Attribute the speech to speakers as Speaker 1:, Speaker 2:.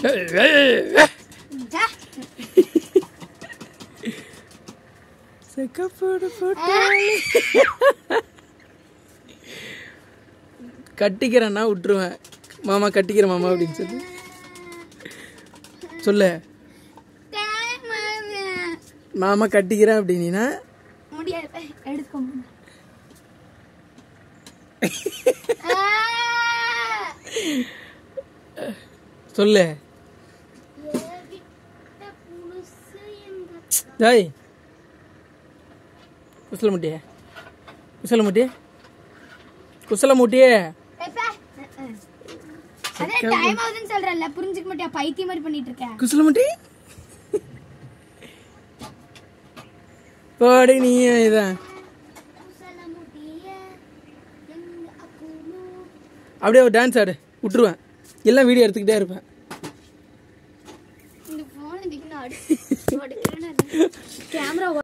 Speaker 1: சே.
Speaker 2: செக்கப்போடு போட்டு கட்டிக்கிறேன்னா விட்டுருவேன் மாமா கட்டிக்கிறேன் மாமா அப்படின்னு சொல்லி சொல்லு
Speaker 1: தேமாது.
Speaker 2: மாமா கட்டிக்கிறேன் அப்படின்னா
Speaker 1: முடியாது எடுத்துக்கோ
Speaker 2: சொல்லு ஜாய் குசல முட்டியே குசல முட்டியே குசல முட்டியே
Speaker 1: அதே டைம் ஆகுதுன்னு சொல்றேன்ல புரிஞ்சுக்க மாட்டியா பைத்தியம் மாதிரி பண்ணிட்டு இருக்கேன்
Speaker 2: குசல முட்டி போடி நீ இதான் அப்படியே ஒரு டான்ஸ் ஆடு விட்டுருவேன் எல்லாம் வீடியோ எடுத்துக்கிட்டே இருப்பேன்
Speaker 1: இந்த போன் கேமரா